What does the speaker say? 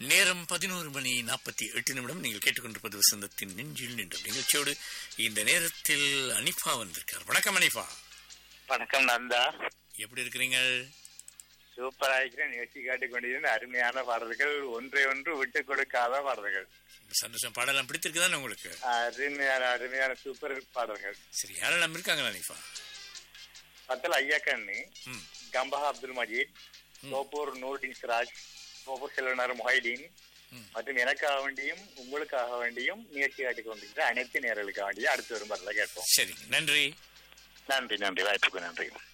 நேரம் பதினோரு மணி நாற்பத்தி எட்டு நிமிடம் நீங்கள் கேட்டுக்கொண்டிருப்பது வசந்தத்தின் நெஞ்சில் நின்ற நிகழ்ச்சியோடு இந்த நேரத்தில் அனிஃபா வந்திருக்கார் வணக்கம் அனிஃபா வணக்கம் நந்தா எப்படி இருக்கிறீங்க சூப்பரா இருக்கிற நிகழ்ச்சி காட்டிக் கொண்டிருந்த அருமையான பாடல்கள் ஒன்றை ஒன்று விட்டு கொடுக்காத பாடல்கள் சந்தோஷம் பாடலாம் பிடித்திருக்குதானே உங்களுக்கு அருமையான அருமையான சூப்பர் பாடல்கள் சரி யாரெல்லாம் இருக்காங்களா அனிஃபா பத்தல் ஐயாக்கண்ணு ம் கம்பஹா அப்துல் மஜீத் சோப்பூர் நூர்டின் சிராஜ் சோப்பூர் செல்வனார் முஹைதீன் மற்றும் எனக்காக வேண்டியும் உங்களுக்காக வேண்டியும் நிகழ்ச்சி காட்டிக் கொண்டிருக்கிற அனைத்து நேர்களுக்காக வேண்டியும் அடுத்து வரும் பாடலை கேட்போம் சரி நன்றி நன்றி நன்றி வாய்ப்புக்கு நன்றி